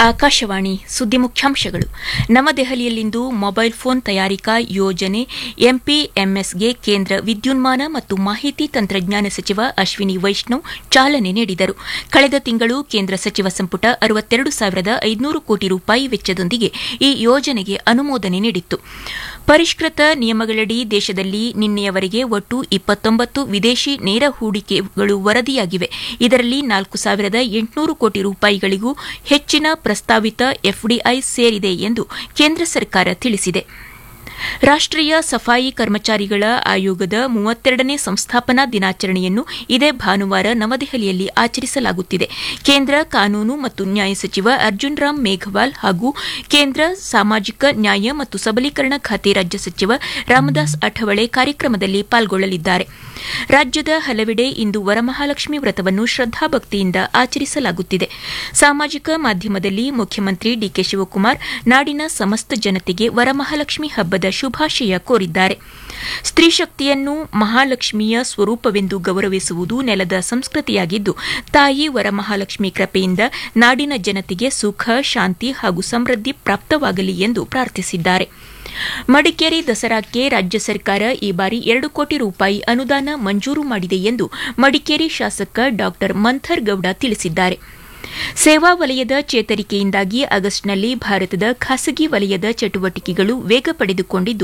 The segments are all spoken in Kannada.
ಆಕಾಶವಾಣಿ ಸುದ್ದಿ ಮುಖ್ಯಾಂಶಗಳು ನವದೆಹಲಿಯಲ್ಲಿಂದು ಮೊಬೈಲ್ ಫೋನ್ ತಯಾರಿಕಾ ಯೋಜನೆ ಎಂಪಿಎಂಎಸ್ಗೆ ಕೇಂದ್ರ ವಿದ್ಯುನ್ಮಾನ ಮತ್ತು ಮಾಹಿತಿ ತಂತ್ರಜ್ಞಾನ ಸಚಿವ ಅಶ್ವಿನಿ ವೈಷ್ಣವ್ ಚಾಲನೆ ನೀಡಿದರು ಕಳೆದ ತಿಂಗಳು ಕೇಂದ್ರ ಸಚಿವ ಸಂಪುಟ ಅರವತ್ತೆರಡು ಸಾವಿರದ ಐದುನೂರು ಕೋಟಿ ರೂಪಾಯಿ ವೆಚ್ಚದೊಂದಿಗೆ ಈ ಯೋಜನೆಗೆ ಅನುಮೋದನೆ ನೀಡಿತ್ತು ಪರಿಷ್ಕೃತ ನಿಯಮಗಳಡಿ ದೇಶದಲ್ಲಿ ನಿನ್ನೆಯವರೆಗೆ ಒಟ್ಟು ಇಪ್ಪತ್ತೊಂಬತ್ತು ವಿದೇಶಿ ನೇರ ಹೂಡಿಕೆಗಳು ವರದಿಯಾಗಿವೆ ಇದರಲ್ಲಿ ನಾಲ್ಕು ಸಾವಿರದ ಎಂಟುನೂರು ಕೋಟಿ ರೂಪಾಯಿಗಳಿಗೂ ಹೆಚ್ಚಿನ ಪ್ರಸ್ತಾವಿತ ಎಫ್ಡಿಐ ಸೇರಿದೆ ಎಂದು ಕೇಂದ್ರ ಸರ್ಕಾರ ತಿಳಿಸಿದೆ ರಾಷ್ಟೀಯ ಸಫಾಯಿ ಕರ್ಮಚಾರಿಗಳ ಆಯೋಗದ ಮೂವತ್ತೆರಡನೇ ಸಂಸ್ಥಾಪನಾ ದಿನಾಚರಣೆಯನ್ನು ಇದೇ ಭಾನುವಾರ ನವದೆಹಲಿಯಲ್ಲಿ ಆಚರಿಸಲಾಗುತ್ತಿದೆ ಕೇಂದ್ರ ಕಾನೂನು ಮತ್ತು ನ್ಯಾಯ ಸಚಿವ ಅರ್ಜುನ್ ರಾಮ್ ಮೇಘವಾಲ್ ಹಾಗೂ ಕೇಂದ್ರ ಸಾಮಾಜಿಕ ನ್ಯಾಯ ಮತ್ತು ಸಬಲೀಕರಣ ಖಾತೆ ರಾಜ್ಯ ಸಚಿವ ರಾಮದಾಸ್ ಅಠವಳೆ ಕಾರ್ಯಕ್ರಮದಲ್ಲಿ ಪಾಲ್ಗೊಳ್ಳಲಿದ್ದಾರೆ ರಾಜ್ಯದ ಹಲವೆಡೆ ಇಂದು ವರಮಹಾಲಕ್ಷ್ಮಿ ವ್ರತವನ್ನು ಶ್ರದ್ದಾಭಕ್ತಿಯಿಂದ ಆಚರಿಸಲಾಗುತ್ತಿದೆ ಸಾಮಾಜಿಕ ಮಾಧ್ಯಮದಲ್ಲಿ ಮುಖ್ಯಮಂತ್ರಿ ಡಿಕೆ ಶಿವಕುಮಾರ್ ನಾಡಿನ ಸಮಸ್ತ ಜನತೆಗೆ ವರಮಹಾಲಕ್ಷ್ಮಿ ಹಬ್ಬದ ಶುಭಾಶಯ ಕೋರಿದ್ದಾರೆ ಸ್ತ್ರೀ ಶಕ್ತಿಯನ್ನು ಮಹಾಲಕ್ಷ್ಮಿಯ ಸ್ವರೂಪವೆಂದು ಗೌರವಿಸುವುದು ನೆಲದ ಸಂಸ್ಕೃತಿಯಾಗಿದ್ದು ತಾಯಿ ವರಮಹಾಲಕ್ಷ್ಮಿ ಕೃಪೆಯಿಂದ ನಾಡಿನ ಜನತೆಗೆ ಸುಖ ಶಾಂತಿ ಹಾಗೂ ಸಮೃದ್ಧಿ ಪ್ರಾಪ್ತವಾಗಲಿ ಎಂದು ಪ್ರಾರ್ಥಿಸಿದ್ದಾರೆ ಮಡಿಕೇರಿ ದಸರಾಕ್ಕೆ ರಾಜ್ಯ ಸರ್ಕಾರ ಈ ಬಾರಿ ಎರಡು ಕೋಟಿ ರೂಪಾಯಿ ಅನುದಾನ ಮಂಜೂರು ಮಾಡಿದೆ ಎಂದು ಮಡಿಕೇರಿ ಶಾಸಕ ಡಾ ಮಂಥರ್ ಗೌಡ ತಿಳಿಸಿದ್ದಾರೆ ಸೇವಾ ವಲಯದ ಚೇತರಿಕೆಯಿಂದಾಗಿ ಆಗಸ್ಟ್ನಲ್ಲಿ ಭಾರತದ ಖಾಸಗಿ ವಲಯದ ಚಟುವಟಿಕೆಗಳು ವೇಗ ಪಡೆದುಕೊಂಡಿದ್ದು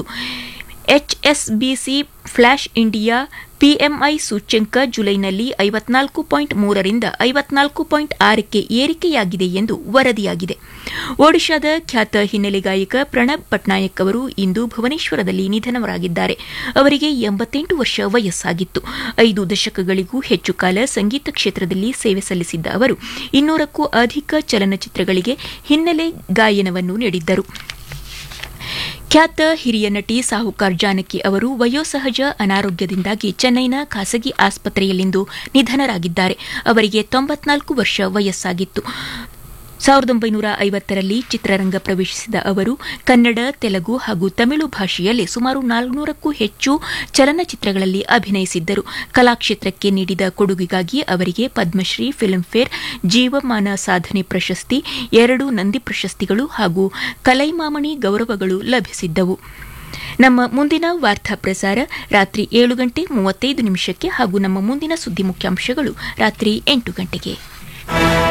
ಎಚ್ಎಸ್ಬಿಸಿ ಫ್ಲಾಶ್ ಇಂಡಿಯಾ ಪಿಎಂಐ ಸೂಚ್ಯಂಕ ಜುಲೈನಲ್ಲಿ ಐವತ್ನಾಲ್ಕು ಪಾಯಿಂಟ್ ಮೂರರಿಂದ ಐವತ್ನಾಲ್ಕು ಪಾಯಿಂಟ್ ಆರಕ್ಕೆ ಏರಿಕೆಯಾಗಿದೆ ಎಂದು ವರದಿಯಾಗಿದೆ ಒಡಿಶಾದ ಖ್ಯಾತ ಹಿನ್ನೆಲೆ ಗಾಯಕ ಪ್ರಣಬ್ ಪಟ್ನಾಯಕ್ ಅವರು ಇಂದು ಭುವನೇಶ್ವರದಲ್ಲಿ ನಿಧನರಾಗಿದ್ದಾರೆ ಅವರಿಗೆ ಎಂಬತ್ತೆಂಟು ವರ್ಷ ವಯಸ್ಸಾಗಿತ್ತು ಐದು ದಶಕಗಳಿಗೂ ಹೆಚ್ಚು ಕಾಲ ಸಂಗೀತ ಕ್ಷೇತ್ರದಲ್ಲಿ ಸೇವೆ ಸಲ್ಲಿಸಿದ್ದ ಅವರು ಇನ್ನೂರಕ್ಕೂ ಅಧಿಕ ಚಲನಚಿತ್ರಗಳಿಗೆ ಹಿನ್ನೆಲೆ ಗಾಯನವನ್ನು ನೀಡಿದ್ದರು ಖ್ಯಾತ ಹಿರಿಯ ನಟಿ ಸಾಹುಕಾರ್ ಜಾನಕಿ ಅವರು ವಯೋಸಹಜ ಅನಾರೋಗ್ಯದಿಂದಾಗಿ ಚೆನ್ನೈನ ಖಾಸಗಿ ಆಸ್ಪತ್ರೆಯಲ್ಲಿಂದು ನಿಧನರಾಗಿದ್ದಾರೆ ಅವರಿಗೆ ತೊಂಬತ್ನಾಲ್ಕು ವರ್ಷ ವಯಸ್ಸಾಗಿತ್ತು ಸಾವಿರದ ಒಂಬೈನೂರ ಐವತ್ತರಲ್ಲಿ ಚಿತ್ರರಂಗ ಪ್ರವೇಶಿಸಿದ ಅವರು ಕನ್ನಡ ತೆಲುಗು ಹಾಗೂ ತಮಿಳು ಭಾಷೆಯಲ್ಲಿ ಸುಮಾರು ನಾಲ್ನೂರಕ್ಕೂ ಹೆಚ್ಚು ಚಲನಚಿತ್ರಗಳಲ್ಲಿ ಅಭಿನಯಿಸಿದ್ದರು ಕಲಾಕ್ಷೇತ್ರಕ್ಕೆ ನೀಡಿದ ಕೊಡುಗೆಗಾಗಿ ಅವರಿಗೆ ಪದ್ಮಶ್ರೀ ಫಿಲ್ಮ್ಫೇರ್ ಜೀವಮಾನ ಸಾಧನೆ ಪ್ರಶಸ್ತಿ ಎರಡು ನಂದಿ ಪ್ರಶಸ್ತಿಗಳು ಹಾಗೂ ಕಲೈಮಾಮಣಿ ಗೌರವಗಳು ಲಭಿಸಿದ್ದವು ನಮ್ಮ ಮುಂದಿನ ವಾರ್ತಾ ಪ್ರಸಾರ ರಾತ್ರಿ ಏಳು ಗಂಟೆ ಮೂವತ್ತೈದು ನಿಮಿಷಕ್ಕೆ ಹಾಗೂ ನಮ್ಮ ಮುಂದಿನ ಸುದ್ದಿ ಮುಖ್ಯಾಂಶಗಳು ರಾತ್ರಿ ಎಂಟು ಗಂಟೆಗೆ